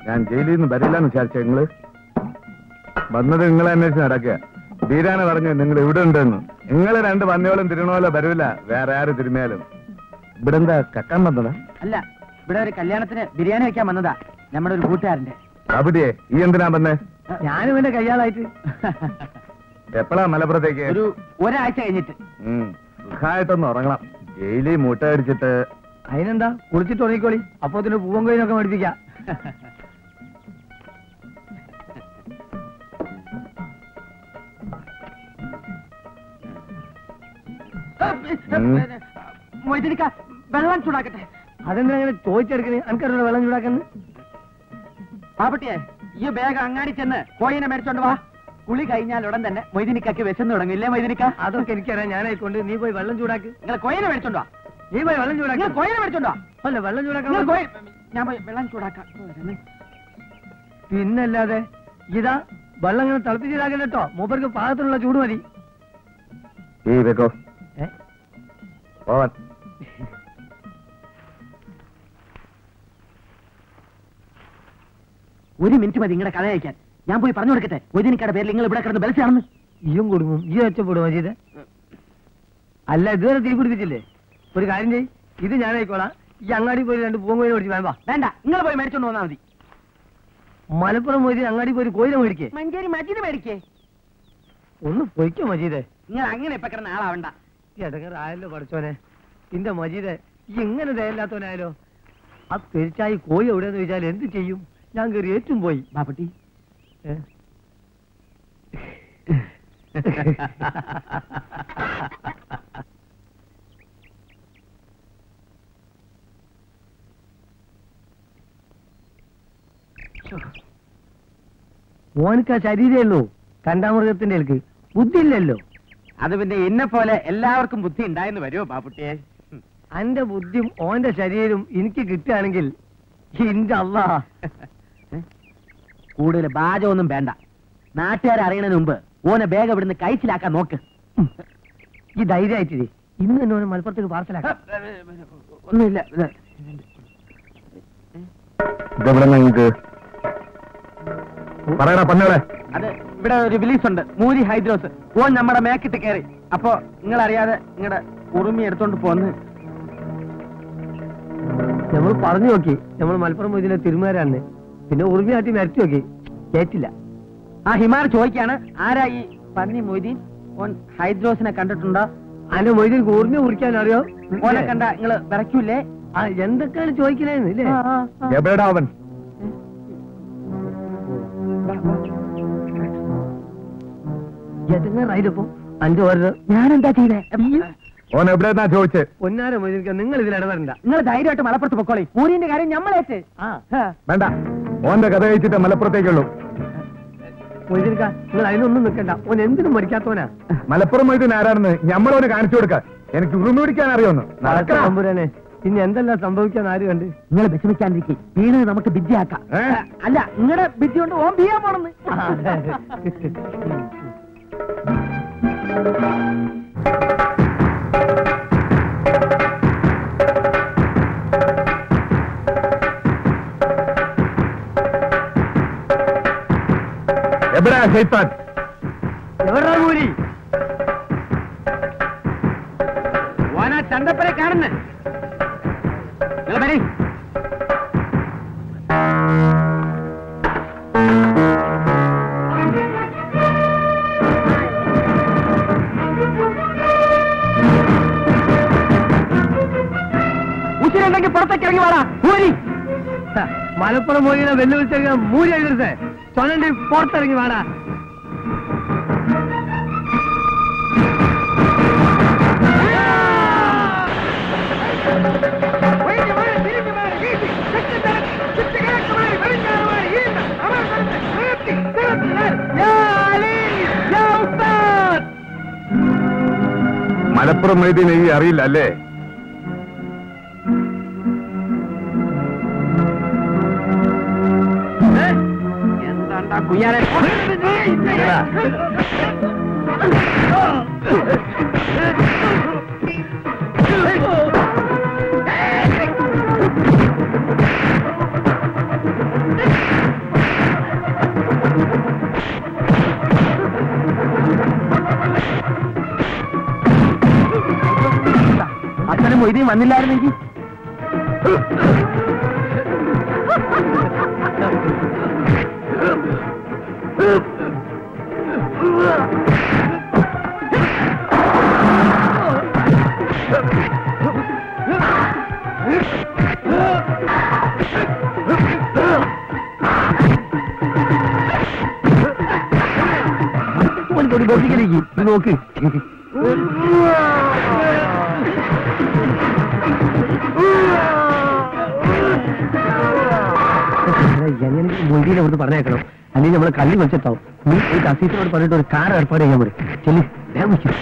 ഞാൻ ജയിലിൽ നിന്ന് വരില്ലെന്ന് വിചാരിച്ച നിങ്ങള് വന്നത് നിങ്ങളെ അന്വേഷിച്ച് നടക്കുക ധീരാണ് പറഞ്ഞു നിങ്ങൾ ഇവിടെ ഉണ്ടെന്ന് നിങ്ങൾ രണ്ട് പന്നിയോളം തിരുണോലോ വരൂല വേറെ ആര് തിരുമേലും ഇവിടെ എന്താ കക്കാൻ വന്നതാ അല്ല ഇവിടെ ഒരു കല്യാണത്തിന് ബിരിയാണി വെക്കാൻ വന്നതാ നമ്മുടെ ഒരു കൂട്ടുകാരന്റെ ബാബുട്ടിയെ ഈ എന്തിനാ വന്നേ ഞാനും എന്റെ കയ്യാളായിട്ട് എപ്പോഴാ മലപ്പുറത്തേക്ക് ഒരു ഒരാഴ്ച കഴിഞ്ഞിട്ട് ഉം, സുഖമായിട്ടൊന്ന് ഉറങ്ങണം ജയിലിൽ മൂട്ട അടിച്ചിട്ട് അതിനെന്താ കുളിച്ചിട്ട് ഉറങ്ങിക്കോളി അപ്പൊ അതിന് പൂവൻ കോയിനൊക്കെ മേടിപ്പിക്കാം മൊയ്തനിക്ക വെള്ളം ചൂടാക്കട്ടെ അതെന്തിനാ അങ്ങനെ ചോദിച്ചെടുക്കണേ എനിക്കറിയില്ല വെള്ളം ചൂടാക്കുന്നു പാപ്പട്ടിയെ ഈ ബാഗ് അങ്ങാടി ചെന്ന് കോയിനെ മേടിച്ചോണ്ട് വാ കുളി കഴിഞ്ഞാൽ ഉടൻ തന്നെ മൊയ്തിനിക്കക്ക് വിശന്ന് തുടങ്ങും ഇല്ലേ മൊയ്തിനിക്ക അതൊക്കെ എനിക്കറിയാം ഞാനായിക്കൊണ്ട് നീ പോയി വെള്ളം ചൂടാക്ക് നിങ്ങൾ കോയിനെ മേടിച്ചോണ്ട് വാ നീ പോയി വെള്ളം നിങ്ങൾ ചൂടാക്ക് കോയിനെ മേടിച്ചോണ്ട് വാ അല്ല വെള്ളം നിങ്ങൾ ചൂടാക്കാൻ കോയി ഞാൻ പോയി വെള്ളം ചൂടാക്കാം വരുന്നു. പിന്നല്ലാതെ ഇതാ വെള്ളം ഇങ്ങനെ തിളപ്പിച്ചിടാക്കണ്ട കേട്ടോ മൂപ്പർക്ക് പാകത്തിനുള്ള ചൂട് മതി ഈ വെക്കോ ഏ? പോവാൻ ഒരു മിനിറ്റ് മതി നിങ്ങളുടെ കഥ അയക്കാൻ ഞാൻ പോയി പറഞ്ഞു കൊടുക്കട്ടെ മൊയ്തിനിക്കയുടെ പേരിൽ നിങ്ങൾ ഇവിടെ കിടന്ന് ബലസാണെന്ന് ഇയും കൊടുക്കും ഈ ഒച്ചപ്പെടും മജീദ് അല്ല ഇതുവരെ തീ പിടിപ്പിച്ചില്ലേ ഒരു കാര്യം ചെയ് ഇത് ഞാനായിക്കോളാം ഈ അങ്ങാടി പോയി രണ്ട് പൂങ്കോയിനെ മേടിച്ച് വേണ്ട വേണ്ട നിങ്ങൾ പോയി മേടിച്ചോണ്ട് വന്നാൽ മതി മലപ്പുറം പോയി അങ്ങാടി പോയി ഒരു കോയിനെ മേടിക്കേ മഞ്ചേരി മജീദ് മേടിക്കേ ഒന്ന് പൊയ്ക്കോ മജീദേ നിങ്ങൾ അങ്ങനെ ഇപ്പൊ കിടന്ന ആളാവണ്ട ഈ ഇടങ്ങറായല്ലോ പഠിച്ചോനെ ഇന്റെ മജീദ് ഈ ഇങ്ങനെ ദയല്ലാത്തവനായാലോ ആ പെരിച്ചായി കോഴി എവിടെയെന്ന് ചോദിച്ചാൽ എന്ത് ചെയ്യും ഞാൻ കയറി ഏറ്റും പോയി ബാപ്പട്ടി ഏ? ഓനക്ക് ആ ശരീരമേ ഉള്ളൂ കണ്ടാമൃഗത്തിന്റെ ഇൽക്ക് ബുദ്ധിയില്ലല്ലോ അത് പിന്നെ എന്നെ പോലെ എല്ലാവർക്കും ബുദ്ധി ഉണ്ടായെന്ന് വരുമോ ബാപ്പുട്ടിയെ അന്റെ ബുദ്ധിയും ഓന്റെ ശരീരവും എനിക്ക് കിട്ടുകയാണെങ്കിൽ ഇന്റെ അള്ളാ കൂടുതൽ ബാജമൊന്നും വേണ്ട നാട്ടുകാരെ അറിയണതിന് മുമ്പ് ഓനെ വേഗം ഇവിടുന്ന് കഴിച്ചിലാക്കാൻ നോക്ക് ഈ ധൈര്യമായിട്ടില്ലേ ഇന്ന് തന്നെ ഓനെ മലപ്പുറത്തേക്ക് പാർസലാക്കാം ഒന്നുമില്ല ഇത് ഇതെവിടെ നിങ്ങൾക്ക് പറയടാ പന്നകളെ അത് ഇവിടെ ഒരു വിലീസ് ഉണ്ട് മൂരി ഹൈദ്രോസ് ഓൻ നമ്മുടെ മേക്കിട്ട് കയറി അപ്പോ നിങ്ങൾ അറിയാതെ നിങ്ങളുടെ ഉറുമി എടുത്തോണ്ട് പോന്ന് നമ്മൾ പറഞ്ഞു നോക്കി നമ്മൾ മലപ്പുറം പോയതിലെ തിരുമാരാണ് പിന്നെ ഉറുമിയാട്ടി മരത്തി നോക്കി കേറ്റില്ല ആ ഹിമാർ ചോദിക്കാണ് ആരാ ഈ പന്നി മൊയ്തീൻ ഓൻ ഹൈദ്രോസിനെ കണ്ടിട്ടുണ്ടോ അതിന്റെ മൊയ്തിൽ ഉറുമി കുറിക്കാൻ അറിയോ ഓനെ കണ്ട നിങ്ങള് വിറയ്ക്കൂലേ ആ എന്തൊക്കെയാണ് ചോദിക്കണേന്ന് ഇല്ലേ എവിടെടാ അവൻ എതുങ്ങാറായില്ലപ്പോ അഞ്ചു ഓരോ ഞാനെന്താ ചെയ്തേ ഓൻ എവിടെന്നാ ചോദിച്ചേ പൊന്നാര മൊയ്തിരിക്കാൻ നിങ്ങൾ ഇതിൽ ഇടപെടണ്ട നിങ്ങൾ ധൈര്യമായിട്ട് മലപ്പുറത്ത് പൊക്കോളി മൂരിന്റെ കാര്യം ഞമ്മളേറ്റ് ആ വേണ്ട ഓന്റെ കഥ കഴിച്ചിട്ട് മലപ്പുറത്തേക്കുള്ളൂ മൊയ്തിരിക്ക നിങ്ങൾ അതിനൊന്നും നിൽക്കണ്ട ഓൻ എന്തിനും മടിക്കാത്തവനാ മലപ്പുറം മൊയ്തീൻ ആരാണെന്ന് ഞമ്മളോന് കാണിച്ചു കൊടുക്ക എനിക്ക് ഉറുമി പിടിക്കാൻ അറിയോന്ന് നടക്കടാ. തമ്പുരാനെ ഇനി എന്തെല്ലാം സംഭവിക്കാൻ ആര് കണ്ട് നിങ്ങൾ വിഷമിക്കാണ്ടിരിക്കും വീണത് നമുക്ക് ബിദ്യയാക്കാം ഏ? അല്ല നിങ്ങളുടെ ബിദ്യ കൊണ്ട് ഓൻ ബിയാൻ പോണെന്ന് എവിടെയാ ഷെയ്ത്താൻ എവിടാ കൂലി ഓനാ ചന്തപ്പരെ കാണുന്നു നിങ്ങൾ വരീ ഉച്ചിരുണ്ടെങ്കിൽ പുറത്തേക്ക് ഇറങ്ങി വാടാ ഊരി ഹ, മലപ്പുറം പോയി വെല്ലുവിളിച്ച മൂരി എഴുതരുത് ചൊനണ്ടി പുറത്തിറങ്ങി വാടാ മലപ്പുറം മൊയ്തീൻ ഈ അറിയില്ല അല്ലേ എന്താണ്ടാ കുയ്യാനെ മൊയ്തീൻ വന്നില്ലായിരുന്നെങ്കിൽ ഒരു ബസ്സിലേക്ക് നോക്ക് എങ്ങനെ മൊയ്തീനെ അവിടുന്ന് പറഞ്ഞേക്കണം അല്ലെങ്കിൽ നമ്മളെ കള്ളി വെച്ചിട്ടാവും നീ പോയിട്ട് അസീസിനോട് പറഞ്ഞിട്ട് ഒരു കാർ ഏർപ്പാട് ചെയ്യാൻ പറയും ചെല്ലി വേഗം വിളിക്കും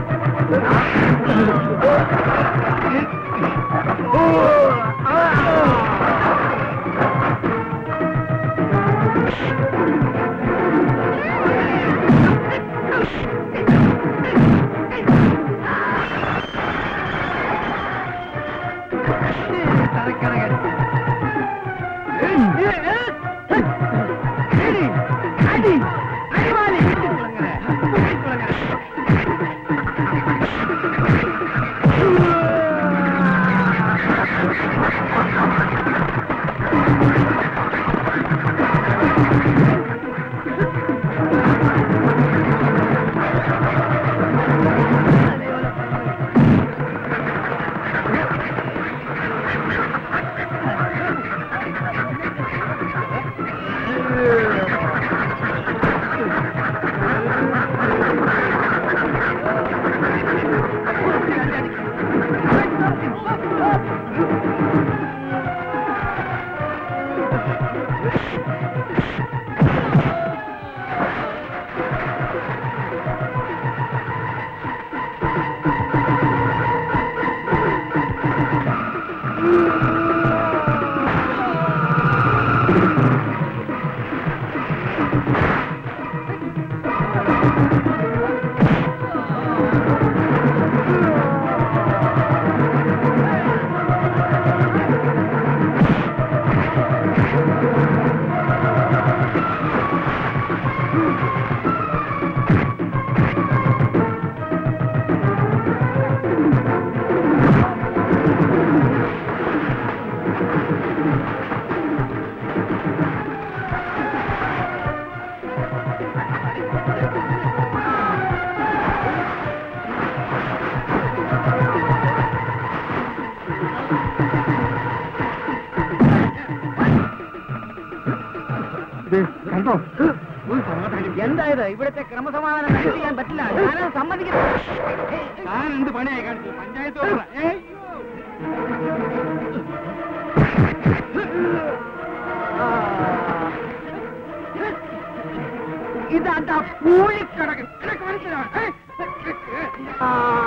കണ്ടോ എന്തായത് ഇവിടുത്തെ ക്രമസമാധാനം കണ്ടു ചെയ്യാൻ പറ്റില്ല ഞാനത് സമ്മതിക്കുന്നു ഞാൻ എന്ത് പണിയായി കാണിച്ചു പഞ്ചായത്ത് ഏയ് ഇതാണ്ടാ പൂളിക്കടകൻ നിനക്ക് മനസ്സിലാവും ഏ? ആ.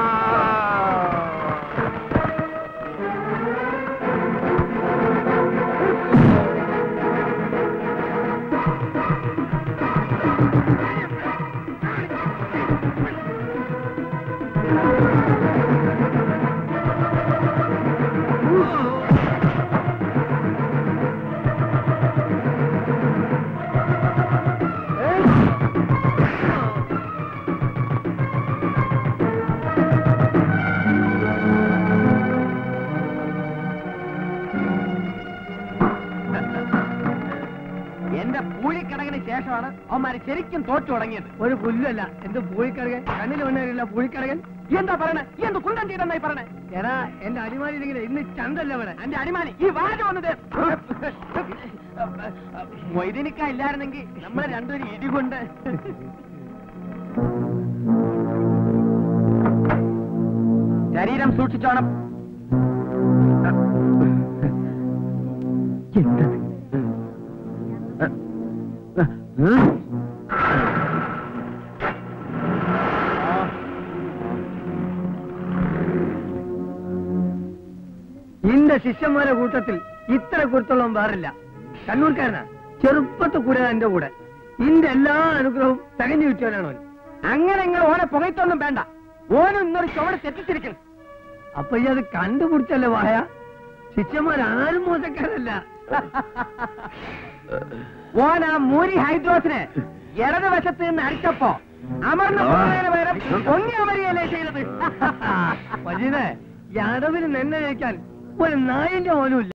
എന്റെ പൂളിക്കടകിന് ശേഷമാണ് അവന്മാര് ശരിക്കും തോറ്റു തുടങ്ങിയത് ഒരു പുല്ലല്ല എന്ത് പൂഴിക്കടകൻ കണ്ണിൽ വണ്ണല്ല പൂഴിക്കടകൻ എന്താ പറയണേ ഈ എന്ത് കുന്തം ചെയ്തെന്നായി പറയണേ എടാ എന്റെ അടിമാലിയിലെങ്കിൽ ഇന്ന് ചന്തല്ല ഇവിടെ എന്റെ അടിമാലി ഈ വാഴ വന്നത് മൊയ്തീനിക്ക ഇല്ലായിരുന്നെങ്കിൽ നമ്മളെ രണ്ടുപേരും ഇടികൊണ്ട് ശരീരം സൂക്ഷിച്ചോണം എന്തത് ഇന്റെ ശിഷ്യന്മാരെ കൂട്ടത്തിൽ ഇത്ര കുരുത്തോളം വേറില്ല കണ്ണൂർക്കാരനാ ചെറുപ്പത്തിൽ കൂടെ എന്റെ കൂടെ ഇന്റെ എല്ലാ അനുഗ്രഹവും തികഞ്ഞു കിട്ടിയവനാണ് അവൻ അങ്ങനെ നിങ്ങൾ ഓനെ പുകയത്തൊന്നും വേണ്ട ഓനും ഇന്നൊരു ചുവട് തെറ്റിച്ചിരിക്കണം അപ്പൊ ഈ അത് കണ്ടുപിടിച്ചല്ലേ വായ ശിഷ്യന്മാരാരും മോശക്കാരല്ല ഓൻ ആ മൂരി ഹൈഡ്രോസിനെ ഇടതുവശത്ത് നിന്ന് അടിച്ചപ്പോ അമർന്ന പോകുന്നതിന് പകരം പൊങ്ങി അമരുകയല്ലേ ചെയ്തത് മജീദേ യാദവിന് നെന്നെ കഴിക്കാൻ ഒരു നായന്റെ പോലും ഇല്ല